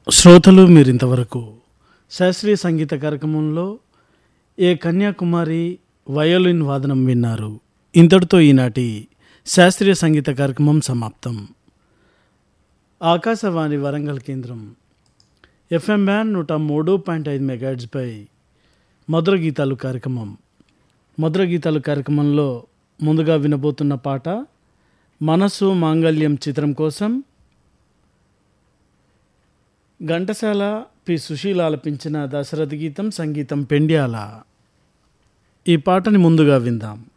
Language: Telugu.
శ్రోతలు మీరింతవరకు శాస్త్రీయ సంగీత కార్యక్రమంలో ఏ కన్యాకుమారి వయోలిన్ వాదనం విన్నారు ఇంతటితో ఈనాటి శాస్త్రీయ సంగీత కార్యక్రమం సమాప్తం ఆకాశవాణి వరంగల్ కేంద్రం ఎఫ్ఎం బ్యాన్ నూట మూడు పాయింట్ ఐదు మెగాడ్స్పై మధుర గీతాలు కార్యక్రమం మధుర గీతాలు కార్యక్రమంలో ముందుగా వినబోతున్న పాట మనసు మాంగళ్యం చిత్రం కోసం ఘంటసాల పి సుశీల ఆలపించిన దశరథ గీతం సంగీతం పెండ్యాల ఈ పాటని ముందుగా విందాం